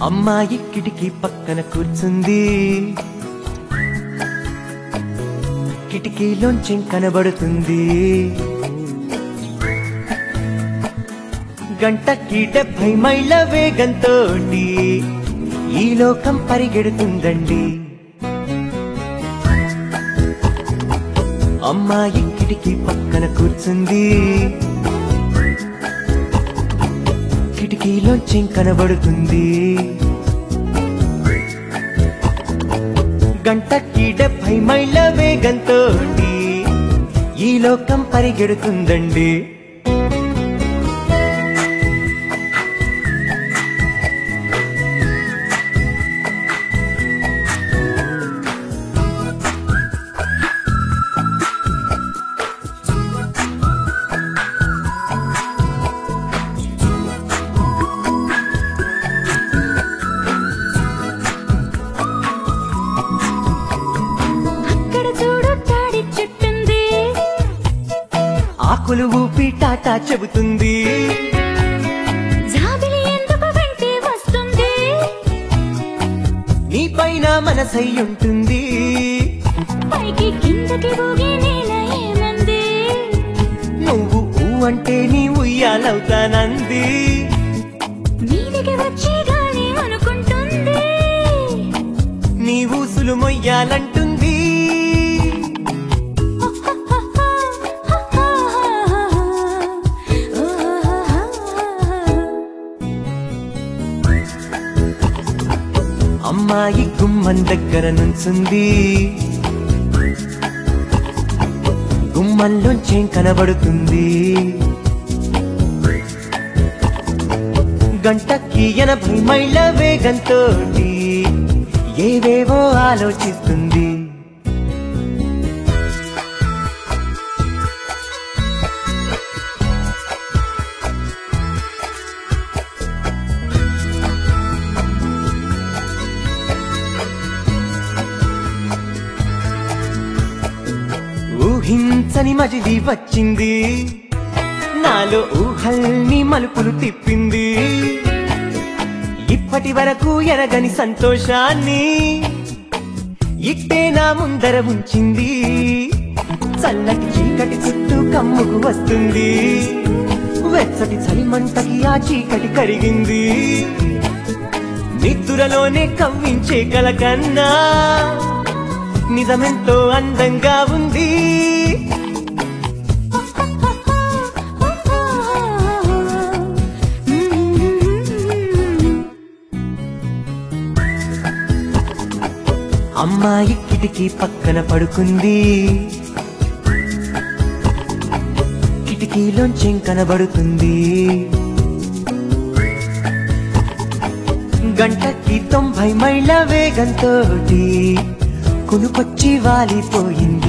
అమ్మాయి కిటికీ పక్కన కూర్చుంది కిటికీలోంచి కనబడుతుంది గంటకి డెబ్బై మైళ్ళ వేగంతో ఈ లోకం పరిగెడుతుందండి అమ్మాయి కిటికీ పక్కన కూర్చుంది కిటికీలోంచి కనబడుతుంది గంటకి డెబ్బై మైళ్ళ వేగంతో ఈ లోకం పరిగెడుతుందండి అక్కడ చూడు తాడి చెట్టుంది ఆకులు ఊపి టాటా చెబుతుంది జాబిలి ఎందుకు వెంటే వస్తుంది నీ పైన మనసై ఉంటుంది పైకి కిందకి ఊగి నేల ఏమంది నువ్వు ఊ అంటే నీ ఉయ్యాలవుతానంది మీదికి వచ్చి గాని అనుకుంటుంది నీ ఊసులు మొయ్యాలంటుంది అమ్మాయి గుమ్మం దగ్గర నుంచుంది గుమ్మంలోంచేం కనబడుతుంది గంటకి ఎనభై మైళ్ళ వేగంతో ఏవేవో ఆలోచిస్తుంది ఊహించని మజిలీ వచ్చింది నాలో ఊహల్ని మలుపులు తిప్పింది ఇప్పటి వరకు ఎరగని సంతోషాన్ని ఇట్టే నా ముందర ఉంచింది చల్లటి చీకటి చుట్టూ కమ్ముకు వస్తుంది వెచ్చటి చలి మంటకి ఆ చీకటి కరిగింది నిద్దురలోనే కవ్వించే కల కన్నా నిజమెంతో అందంగా ఉంది అమ్మాయి కిటికీ పక్కన పడుకుంది కిటికీలోంచి కనబడుతుంది గంటకి తొంభై మైళ్ళ వేగంతో కునుకొచ్చి వాలిపోయింది